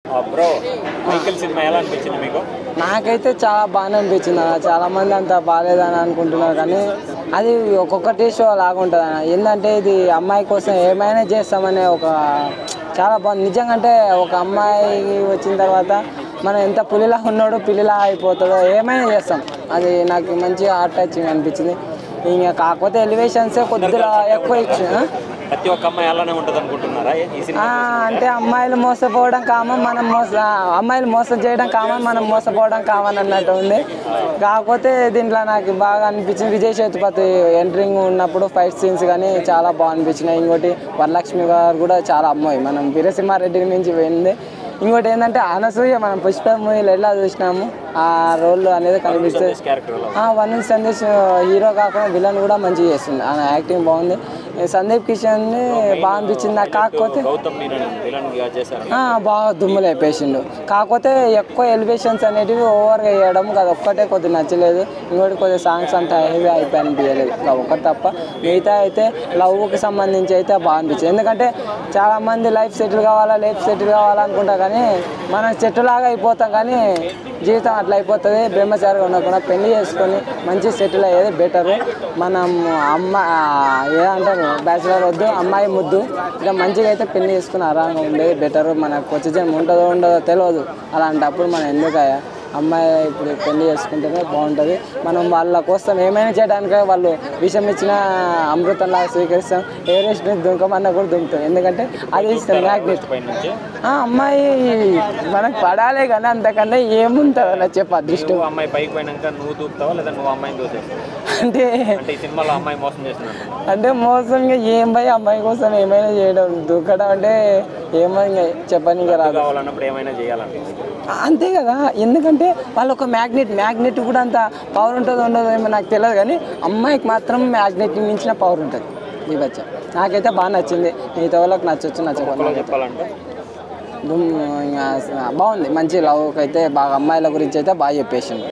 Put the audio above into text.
bro Michael cinema ఎలా అనిపించింది మీకు నాకైతే చాలా బాగానే అనిపించింది అన్న చాలా మంది అంత బాగాలేదని అనుకుంటున్నారు కానీ అది ఒక్కొక్క టేస్ట్ లాగా ఉంటుంది అన్న ఏంటంటే ఇది అమ్మాయి కోసం ఏమైనా చేస్తామనే ఒక చాలా బాగుంది నిజంగా అంటే ఒక అమ్మాయి వచ్చిన తర్వాత మనం ఎంత పులిలా ఉన్నాడో పిల్లిలా అయిపోతాడో ఏమైనా చేస్తాం అది నాకు మంచి హార్ట్ టచింగ్ అనిపించింది ఇంకా కాకపోతే ఎలివేషన్సే కొద్దిగా ఎక్కువ ఇచ్చిన ప్రతి ఒక్క అమ్మాయి అలానే ఉంటుంది అనుకుంటున్నారా ఈ సినిమా ఆ, అంటే అమ్మాయిలు మోసపోవడం కామన్ మనం మోస అమ్మాయిలు మోసం చేయడం కామన్ మనం మోసపోవడం కామన్ అన్నట్టు ఉంది కాకపోతే దీంట్లో నాకు బాగా అనిపించింది విజయ్ సేతుపతి ఎంట్రింగ్ ఉన్నప్పుడు ఫైట్ సీన్స్ కానీ చాలా బాగా అనిపించినాయి ఇంకోటి వరలక్ష్మి గారు కూడా చాలా అమ్మాయి మనం వీరసింహారెడ్డి నుంచి పోయింది ఇంకోటి ఏంటంటే అనసూయ మనం పుష్ప మూవీలో ఎలా చూసినాము ఆ రోల్ అనేది కనిపిస్తుంది క్యారెక్టర్ ఎలా ఆ, వన్ నుంచి సందేశ్ హీరో కాకుండా విలన్ కూడా మంచిగా చేస్తుంది ఆయన యాక్టింగ్ బాగుంది ఈ సందీప్ కిషన్ బాగా అనిపించింది నాకు కాకపోతే గౌతమ్ మీనన్ విలన్ గా చేశారు ఆ, బాగా దుమ్ము లేపేసిండు కాకపోతే ఎక్కువ ఎలివేషన్స్ అనేటివి ఓవర్గా వేయడం అది ఒక్కటే కొద్దిగా నచ్చలేదు ఇంకోటి కొద్దిగా సాంగ్స్ అంతా హెవీ అయిపోయి అనిపించలేదు ఇంకా ఒకటి తప్ప మిగతా అయితే లవ్కి సంబంధించి అయితే బాగా అనిపించింది ఎందుకంటే చాలామంది లైఫ్ సెటిల్ కావాలా లైఫ్ సెటిల్ కావాలనుకుంటా కానీ మనం చెట్టులాగా అయిపోతాం కానీ జీవితం అట్లా అయిపోతుంది బ్రహ్మచారిగా ఉండకుండా పెళ్లి చేసుకొని మంచి సెటిల్ అయ్యేది బెటరు మనం అమ్మ ఆ, ఏమంటారు బ్యాచిలర్ వద్దు అమ్మాయి ముద్దు ఇంకా మంచిగా అయితే పెళ్లి చేసుకుని ఆరాంగా ఉండేది బెటరు మనకు వచ్చే జన్మ ఉంటుందో ఉండదో తెలియదు అలాంటప్పుడు మనం ఎందుకయ్యా అమ్మాయి ఇప్పుడు పెళ్లి చేసుకుంటేనే బాగుంటుంది మనం వాళ్ళ కోసం ఏమైనా చేయడానికి వాళ్ళు విషం ఇచ్చిన అమృతంలాగా స్వీకరిస్తాం ఎవరెస్ట్ మీద దుంకమన్నా కూడా దుంకుతాం ఎందుకంటే అది మ్యాగ్నెట్ పైన నుంచి ఆ అమ్మాయి మనకు పడాలే కానీ అంతకన్నా ఏముంటుంది అన్న చెప్పు అదృష్టం నువ్వు అమ్మాయి పైకి పోయినాక నువ్వు దూకుతావా లేదా నువ్వు అమ్మాయిని దూసేస్తావు అంటే అంటే ఈ సినిమాలో అమ్మాయి మోసం చేస్తున్నాను అంటే మోసం ఇంకా ఏం భయ అమ్మాయి కోసం ఏమైనా చేయడం దూకడం అంటే ఏమో ఇంకా చెప్పని ఇంకా రాదు కావాలన్నప్పుడు ఏమైనా చేయాలనిపిస్తుంది అంతే కదా ఎందుకంటే వాళ్ళు ఒక మ్యాగ్నెట్ మ్యాగ్నెట్ కూడా అంత పవర్ ఉంటుందో ఉండదో ఏమో నాకు తెలియదు కానీ అమ్మాయికి మాత్రం మ్యాగ్నెట్ మించిన పవర్ ఉంటుంది ఈ బచ్చ నాకైతే బాగా నచ్చింది మిగతా వాళ్ళకి నచ్చొచ్చు నచ్చకపోతే చెప్పాలంటే దుమ్ ఇంకా బాగుంది మంచి లవ్ అయితే బాగా అమ్మాయిల గురించి అయితే బాగా చెప్పేసింది